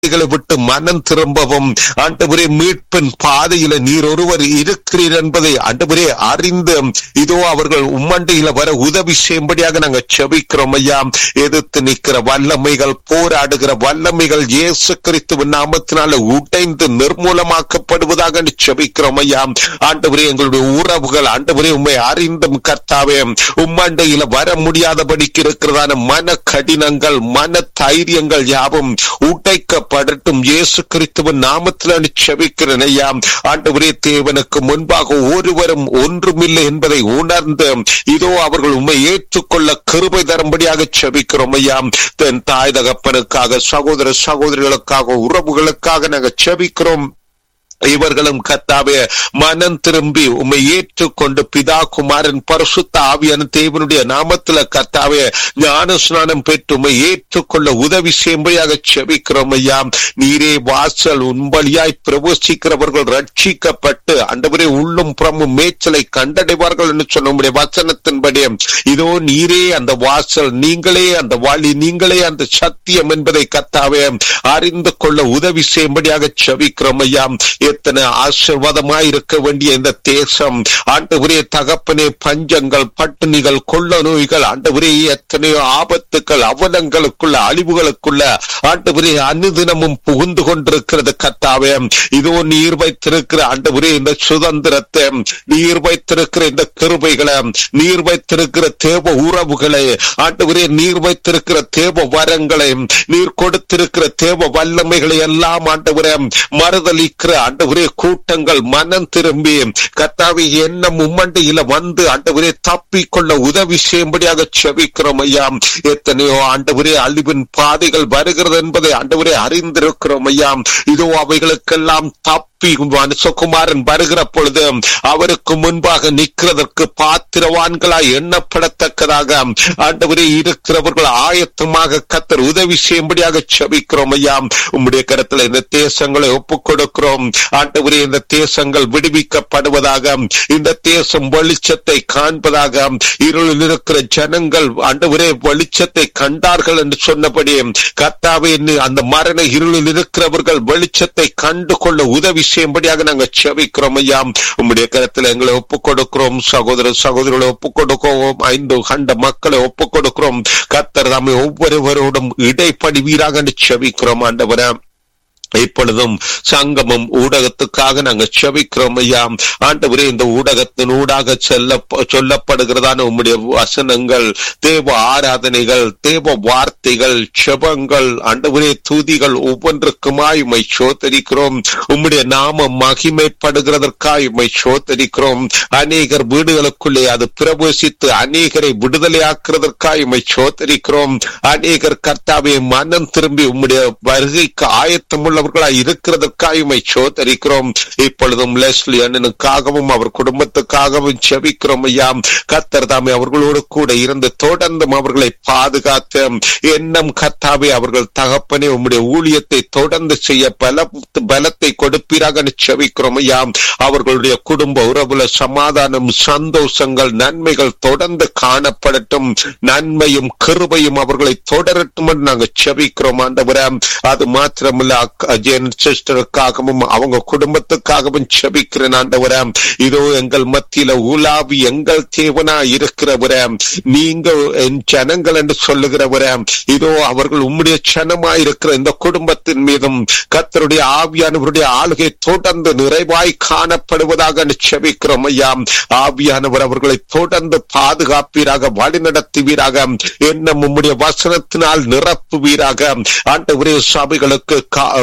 பாதைகளை விட்டு மனம் திரும்பவும் ஆண்டவரே மீட்பின் பாதையில நீர் ஒருவர் இருக்கிறீர் என்பதை ஆண்டவரே அறிந்து இதோ அவர்கள் உம்மண்டையில வர உதவி செய்யும்படியாக நாங்கள் செபிக்கிறோம் ஐயா எதிர்த்து நிற்கிற வல்லமைகள் போராடுகிற வல்லமைகள் இயேசு கிறிஸ்துவின் நாமத்தினால உடைந்து நிர்மூலமாக்கப்படுவதாக செபிக்கிறோம் ஐயா ஆண்டவரே எங்களுடைய உறவுகள் ஆண்டவரே உண்மை அறிந்தும் கர்த்தாவே உம்மண்டையில வர முடியாதபடிக்கு இருக்கிறதான மன கடினங்கள் மன தைரியங்கள் யாவும் உடைக்கப்படட்டும் இயேசு கிறிஸ்துவின் நாமத்தில் செபிக்கிறேன் ஐயா ஆண்டவரே தேவனுக்கு முன்பாக ஒருவரும் ஒன்றுமில்லை என்பதை உணர்ந்து இதோ அவர்கள் உண்மை ஏற்றுக்கொள்ள கிருபை தரும்படியாக செபிக்கிறோம் ஐயா தன் தாய் தகப்பனுக்காக சகோதர சகோதரிகளுக்காக உறவுகளுக்காக நாங்கள் செபிக்கிறோம் இவர்களும் கத்தாவே மனம் திரும்பி உண்மை ஏற்றுக்கொண்டு பிதா குமாரன் பரிசுத்த ஆவியான தேவனுடைய நாமத்துல கத்தாவே ஞான ஸ்நானம் பெற்று உண்மை ஏற்றுக்கொள்ள உதவி செய்யும்படியாக செபிக்கிறோம் ஐயா நீரே வாசல் உண்பலியாய் பிரவேசிக்கிறவர்கள் ரட்சிக்கப்பட்டு அண்டவரே உள்ளும் புறமும் மேய்ச்சலை கண்டடைவார்கள் என்று சொன்ன உடைய வசனத்தின்படி இதோ நீரே அந்த வாசல் நீங்களே அந்த வழி நீங்களே அந்த சத்தியம் என்பதை கத்தாவே அறிந்து கொள்ள உதவி செய்யும்படியாக செபிக்கிறோம் ஐயா எத்தனை ஆசீர்வாதமாய் இருக்க வேண்டிய இந்த தேசம் ஆண்டவரே தகப்பனே பஞ்சங்கள் பட்டினிகள் கொள்ள நோய்கள் ஆண்டவரே எத்தனையோ ஆபத்துக்கள் அவலங்களுக்குள்ள அழிவுகளுக்குள்ள ஆண்டவரே அனுதினமும் புகுந்து கொண்டிருக்கிறது கத்தாவே இதோ நீர் வைத்திருக்கிற ஆண்டவரே இந்த சுதந்திரத்தை நீர் வைத்திருக்கிற இந்த கிருபைகளை நீர் வைத்திருக்கிற தேவ உறவுகளை ஆண்டவரே நீர் வைத்திருக்கிற தேவ வரங்களை நீர் கொடுத்திருக்கிற தேவ வல்லமைகளை எல்லாம் ஆண்டவரே மறுதளிக்கிற ஆண்டவரே கூட்டங்கள் மனம் திரும்பி கத்தாவை என்ன மும்மண்டையில வந்து ஆண்டவரே தப்பிக்கொள்ள உதவி செய்யும்படியாக செபிக்கிறோம் ஐயா எத்தனையோ ஆண்டவரே அழிவின் பாதைகள் வருகிறது என்பதை ஆண்டவரே அறிந்திருக்கிறோம் ஐயா இதோ அவைகளுக்கெல்லாம் தப்பி மனுஷகுமாரன் வருகிற பொழுது அவருக்கு முன்பாக நிற்கிறதற்கு பாத்திரவான்களாய் எண்ணப்படத்தக்கதாக ஆண்டவரே இருக்கிறவர்கள் ஆயத்தமாக கத்தர் உதவி செய்யும்படியாக செபிக்கிறோம் ஐயா உம்முடைய கருத்துல இந்த தேசங்களை ஒப்புக் கொடுக்கிறோம் ஆண்டவரே இந்த தேசங்கள் விடுவிக்கப்படுவதாக இந்த தேசம் வெளிச்சத்தை காண்பதாக இருளில் இருக்கிற ஜனங்கள் ஆண்டவரே வெளிச்சத்தை கண்டார்கள் என்று சொன்னபடி கர்த்தாவே அந்த மரண இருளில் இருக்கிறவர்கள் வெளிச்சத்தை கண்டு கொள்ள உதவி செய்யும்படியாக நாங்கள் செவிக்கிறோம் ஐயா உம்முடைய கருத்தில் எங்களை ஒப்புக் கொடுக்கிறோம் சகோதர சகோதரிகளை ஒப்புக் கொடுக்கிறோம் ஐந்து கண்ட மக்களை ஒப்புக் கொடுக்கிறோம் கத்தர் தாமே ஒவ்வொருவரோடும் இடைப்படுவீராக செவிக்கிறோம் ஆண்டவரை இப்பொழுதும் சங்கமம் ஊடகத்துக்காக நாங்க செபிக்கிறோம் ஐயா ஆண்டவரே இந்த ஊடகத்தின் ஊடாக செல்ல சொல்லப்படுகிறதான உம்முடைய வசனங்கள் தேவ ஆராதனைகள் தேவ வார்த்தைகள் செபங்கள் ஆண்டவரே துதிகள் ஒவ்வொன்றுக்குமாய் உம்மை சோத்தரிக்கிறோம் உம்முடைய நாமம் மகிமைப்படுகிறதற்காய் உம்மை சோத்தரிக்கிறோம் அநேகர் வீடுகளுக்குள்ளே அது பிரவேசித்து அநேகரை விடுதலையாக்குறதற்காய் உம்மை சோத்தரிக்கிறோம் அநேகர் கர்த்தாவை மனம் திரும்பி உம்முடைய வருகைக்கு ஆயத்தமுள்ள உள்ளவர்களாய் இருக்கிறதற்காக உமை சோதரிக்கிறோம் இப்பொழுதும் லெஸ்லி அண்ணனுக்காகவும் அவர் குடும்பத்துக்காகவும் செபிக்கிறோம் ஐயா கத்தர் தாமே அவர்களோடு கூட இருந்து தொடர்ந்தும் அவர்களை பாதுகாத்து எண்ணம் கத்தாவே அவர்கள் தகப்பனே உம்முடைய ஊழியத்தை தொடர்ந்து செய்ய பல பலத்தை கொடுப்பீராக செபிக்கிறோம் ஐயா அவர்களுடைய குடும்ப உறவுல சமாதானம் சந்தோஷங்கள் நன்மைகள் தொடர்ந்து காணப்படட்டும் நன்மையும் கிருபையும் அவர்களை தொடரட்டும் என்று நாங்கள் செபிக்கிறோம் ஆண்டவர அது மாத்திரமல்ல அஜயன் சிஸ்டருக்காகவும் அவங்க குடும்பத்துக்காகவும் செபிக்கிறேன் ஆண்டவர இதோ எங்கள் மத்தியில உலாவி எங்கள் தேவனா இருக்கிறவர நீங்கள் என் ஜனங்கள் என்று சொல்லுகிறவர இதோ அவர்கள் உம்முடைய சனமா இருக்கிற இந்த குடும்பத்தின் மீதும் கத்தருடைய ஆவியானவருடைய ஆளுகை தொடர்ந்து நிறைவாய் காணப்படுவதாக செபிக்கிறோம் ஐயா ஆவியானவர் அவர்களை தொடர்ந்து பாதுகாப்பீராக வழி நடத்துவீராக என்ன உம்முடைய வசனத்தினால் நிரப்புவீராக ஆண்டவரே சபைகளுக்கு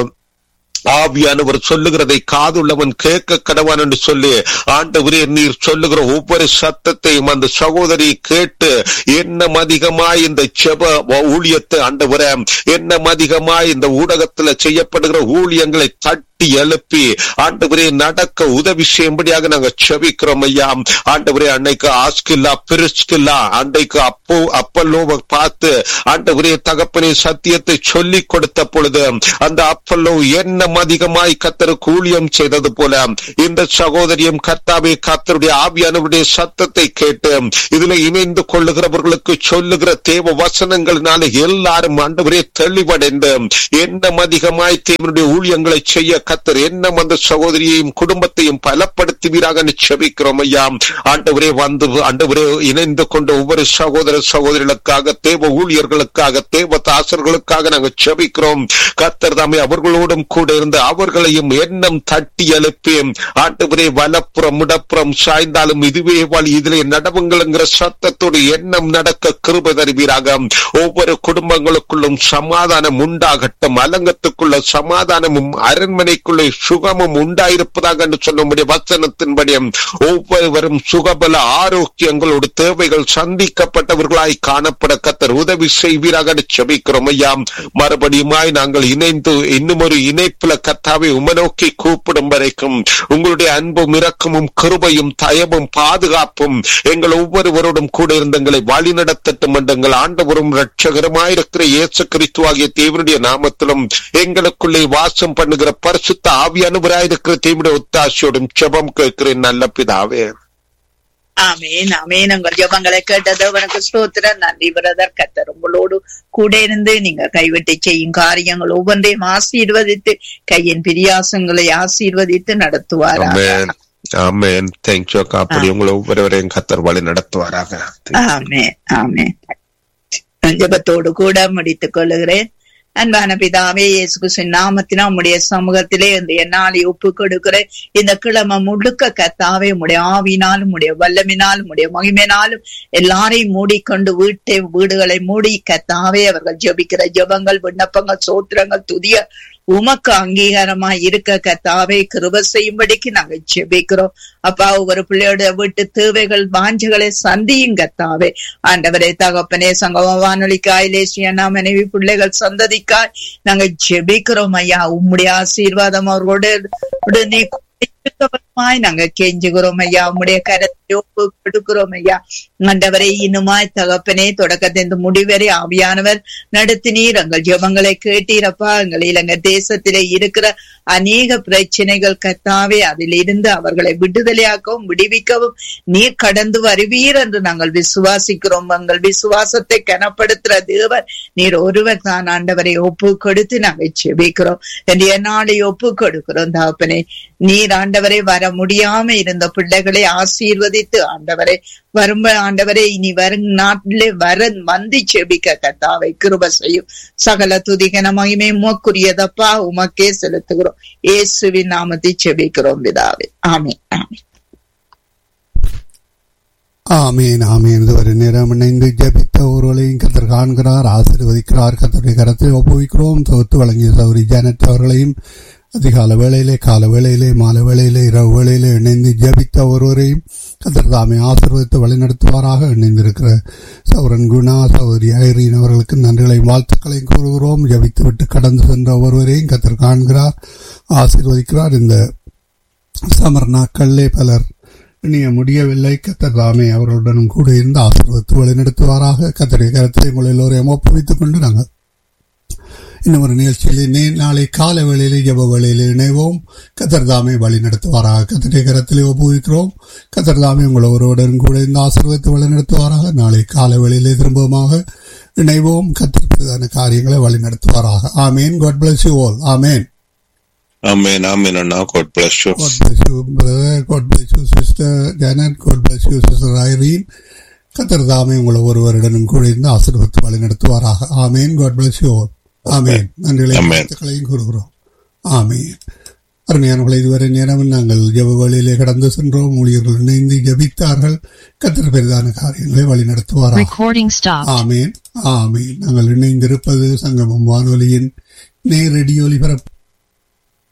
ஆவியானவர் சொல்லுகிறதை காதுள்ளவன் கேட்க கடவான் என்று சொல்லி ஆண்டவரே நீர் சொல்லுகிற ஒவ்வொரு சத்தத்தையும் அந்த சகோதரி கேட்டு என்ன அதிகமாய் இந்த செப ஊழியத்தை ஆண்டவர என்ன அதிகமாய் இந்த ஊடகத்துல செய்யப்படுகிற ஊழியங்களை தட்டி தட்டி எழுப்பி ஆண்டவரே நடக்க உதவி செய்யும்படியாக நாங்க செபிக்கிறோம் ஐயா ஆண்டவரே அன்னைக்கு ஆஸ்கில்லா பிரிஸ்கில்லா அன்றைக்கு அப்போ அப்பல்லோவை பார்த்து ஆண்டவரே தகப்பனே சத்தியத்தை சொல்லி கொடுத்த பொழுது அந்த அப்பல்லோ என்ன அதிகமாய் கத்தருக்கு ஊழியம் செய்தது போல இந்த சகோதரியும் கர்த்தாவே கத்தருடைய ஆவியானவருடைய சத்தத்தை கேட்டு இதுல இணைந்து கொள்ளுகிறவர்களுக்கு சொல்லுகிற தேவ வசனங்களினால எல்லாரும் ஆண்டவரே தெளிவடைந்து என்ன அதிகமாய் தேவனுடைய ஊழியங்களை செய்ய கத்தர் என்ன அந்த சகோதரியையும் குடும்பத்தையும் பலப்படுத்துவீராக செபிக்கிறோம் ஐயா ஆண்டவரே வந்து ஆண்டவரே இணைந்து கொண்ட ஒவ்வொரு சகோதர சகோதரிகளுக்காக தேவ ஊழியர்களுக்காக தேவ தாசர்களுக்காக நாங்கள் செபிக்கிறோம் கத்தர் தாமே அவர்களோடும் கூட இருந்து அவர்களையும் எண்ணம் தட்டி எழுப்பி ஆண்டவரே வலப்புறம் இடப்புறம் சாய்ந்தாலும் இதுவே வழி இதிலே நடவுங்கள்ங்கிற சத்தத்தோடு எண்ணம் நடக்க கிருப தருவீராக ஒவ்வொரு குடும்பங்களுக்குள்ளும் சமாதானம் உண்டாகட்டும் அலங்கத்துக்குள்ள சமாதானமும் அரண்மனைக்குள்ளே சுகமும் உண்டாயிருப்பதாக என்று சொல்ல முடியும் வசனத்தின்படி ஒவ்வொருவரும் சுகபல ஆரோக்கியங்களோடு தேவைகள் சந்திக்கப்பட்டவர்களாய் காணப்பட கத்தர் உதவி செய்வீராக செபிக்கிறோம் ஐயா மறுபடியுமாய் நாங்கள் இணைந்து இன்னும் ஒரு இணைப்புல கத்தாவை உமநோக்கி கூப்பிடும் வரைக்கும் உங்களுடைய அன்பும் இரக்கமும் கிருபையும் தயவும் பாதுகாப்பும் எங்கள் ஒவ்வொருவரோடும் கூட இருந்து எங்களை வழி நடத்தட்டும் என்று எங்கள் ஆண்டவரும் ரட்சகரமாயிருக்கிற இயேசு கிறிஸ்து ஆகிய தேவனுடைய நாமத்திலும் எங்களுக்குள்ளே வாசம் பண்ணுகிற பரிசுத்த ஆவியானவராயிருக்கிற தேவனுடைய ஒத்தாசையோடும் செபம் கேட்கிறேன் நல்ல பிதாவே ஆமேன் ஆமேன் உங்கள் ஜபங்களை கேட்டது உனக்கு ஸ்தோத்திரம் நன்றி பிரதர் கத்தர் உங்களோடு கூட இருந்து நீங்க கைவிட்டு செய்யும் காரியங்கள் ஒவ்வொன்றையும் ஆசீர்வதித்து கையின் பிரியாசங்களை ஆசீர்வதித்து நடத்துவாரா ஆமென் ஆமென் தேங்க்யூ அக்கா அப்படி உங்களை ஒவ்வொருவரையும் கத்தர் வழி நடத்துவாராக ஆமேன் ஆமேன் ஜபத்தோடு கூட முடித்துக் கொள்ளுகிறேன் அன்பான பிதாவே இயேசு கிறிஸ்துவின் நாமத்தினா உம்முடைய சமூகத்திலே இந்த என்னாலே ஒப்பு கொடுக்கிறேன் இந்த கிழமை முழுக்க கத்தாவே உம்முடைய ஆவினாலும் உம்முடைய வல்லமினாலும் உம்முடைய மகிமையினாலும் எல்லாரையும் மூடிக்கொண்டு வீட்டை வீடுகளை மூடி கத்தாவே அவர்கள் ஜெபிக்கிற ஜெபங்கள் விண்ணப்பங்கள் சோத்திரங்கள் துதிய உமக்கு அங்கீகாரமா இருக்க கத்தாவே கிருப செய்யும்படிக்கு நாங்க ஜெபிக்கிறோம் அப்பா ஒவ்வொரு பிள்ளையோட வீட்டு தேவைகள் வாஞ்சகளை சந்தியும் கத்தாவே ஆண்டவரே தகப்பனே சங்கம வானொலிக்காய் லேசியனா மனைவி பிள்ளைகள் சந்ததிக்காய் நாங்க ஜெபிக்கிறோம் ஐயா உம்முடைய ஆசீர்வாதம் அவர்களோட உடனே இருக்கவருமாய் நாங்க கெஞ்சுகிறோம் ஐயா உம்முடைய கரத்தை ஒப்பு கொடுக்கிறோம் ஐயா ஆண்டவரை இன்னுமாய் தகப்பனே தொடக்கத்திலிருந்து முடிவரை ஆவியானவர் நடத்தினீர் எங்கள் ஜெபங்களை கேட்டீரப்பா எங்கள் இலங்கை தேசத்திலே இருக்கிற அநேக பிரச்சனைகள் கத்தாவே அதில் இருந்து அவர்களை விடுதலையாக்கவும் விடுவிக்கவும் நீர் கடந்து வருவீர் என்று நாங்கள் விசுவாசிக்கிறோம் எங்கள் விசுவாசத்தை கனப்படுத்துற தேவர் நீர் ஒருவர் தான் ஆண்டவரை ஒப்பு கொடுத்து நாங்கள் செபிக்கிறோம் என்று நாளை ஒப்பு கொடுக்கிறோம் தகப்பனே நீர் ஆண்டவரை வர முடியாம இருந்த பிள்ளைகளை ஆசீர்வதித்து ஆண்டவரை வரும் ஆண்டவரை இனி வரும் நாட்டிலே வர வந்து செபிக்க கத்தாவை கிருப செய்யும் சகல துதிகன மகிமை உமக்குரியதப்பா உமக்கே செலுத்துகிறோம் இயேசுவின் நாமத்தை செபிக்கிறோம் பிதாவே ஆமே ஆமே ஆமீன் ஆமீன் இதுவரை நேரம் இணைந்து ஜபித்த ஒருவரையும் கத்தர் காண்கிறார் ஆசீர்வதிக்கிறார் கத்தருடைய கரத்தை ஒப்புவிக்கிறோம் தொகுத்து வழங்கிய சௌரி ஜானட் அவர்களையும் அதிகால வேளையிலே கால வேளையிலே மாலை வேளையிலே இரவு வேளையிலே இணைந்து ஜபித்த ஒருவரையும் கத்தர் தாமே ஆசீர்வதித்து வழிநடத்துவாராக இணைந்திருக்கிற சௌரன் குணா சௌதரி ஐரீன் அவர்களுக்கு நன்றிகளையும் வாழ்த்துக்களையும் கூறுகிறோம் ஜபித்து விட்டு கடந்து சென்ற ஒருவரையும் கத்தர் காண்கிறார் ஆசீர்வதிக்கிறார் இந்த சமர் நாட்களிலே பலர் இனிய முடியவில்லை கத்தர் தாமே அவர்களுடனும் கூட இருந்து ஆசீர்வதித்து வழிநடத்துவாராக கத்தருடைய கருத்தை உங்கள் எல்லோரையும் ஒப்புவித்துக் கொண்டு நாங்கள் இன்னும் ஒரு நிகழ்ச்சியில் நாளை கால வேளையிலே ஜப வேளையிலே இணைவோம் கத்தர் தாமே வழி நடத்துவாராக கத்தருடைய கரத்திலே ஒப்புவிக்கிறோம் கத்தர் தாமே உங்கள் ஒருவருடன் கூட இந்த ஆசீர்வதித்து வழி நடத்துவாராக நாளை கால வேளையிலே திரும்பமாக இணைவோம் கத்திற்கான காரியங்களை வழி நடத்துவாராக ஆமேன் God bless you all amen Amen, amen, and now God bless you. God bless you, brother. God bless you, sister Janet. God bless you, sister Irene. கத்தர் தாமே உங்களை ஒருவருடனும் கூட இருந்து ஆசீர்வத்து வழி நடத்துவாராக ஆமேன் காட் பிளஸ் யூ ஆமேன் நன்றிகளையும் வாழ்த்துக்களையும் கூறுகிறோம் ஆமேன் அருமையானவர்களை இதுவரை நேரம் நாங்கள் ஜப வழியிலே கடந்து சென்றோம் ஊழியர்கள் இணைந்து ஜபித்தார்கள் கத்தர் பெரிதான காரியங்களை வழி நடத்துவாராக ஆமேன் ஆமேன் நாங்கள் இணைந்திருப்பது சங்கமம் வானொலியின் நேரடி ஒலிபரப்பு